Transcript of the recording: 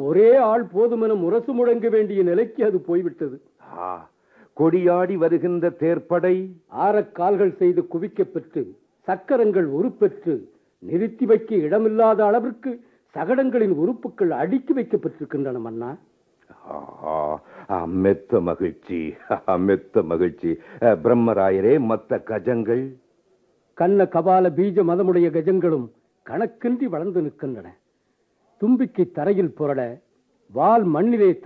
ஒரே ஆள் போதுமென முரசு முழங்க வேண்டிய நிலைக்கு அது போய்விட்டது ஆ, கொடியாடி வருகின்ற தேர்ப்படை ஆரக்கால்கள் செய்து குவிக்கப் பெற்று சக்கரங்கள் உருப்பெற்று நிறுத்தி வைக்க இடமில்லாத அளவிற்கு சகடங்களின் உறுப்புகள் அடுக்கி வைக்கப்பட்டிருக்கின்றன மன்னா ஆஹா, ஆ, மெத்த மகிழ்ச்சி ஆ, மெத்த மகிழ்ச்சி அ, பிரம்மராயரே மத்த கஜங்கள் கண்ண கபால பீஜ மதமுடைய கஜங்களும் கணக்கின்றி வளர்ந்து நிற்கின்றன தும்பிக்கை தரையில் புரள வால் மண்ணிலே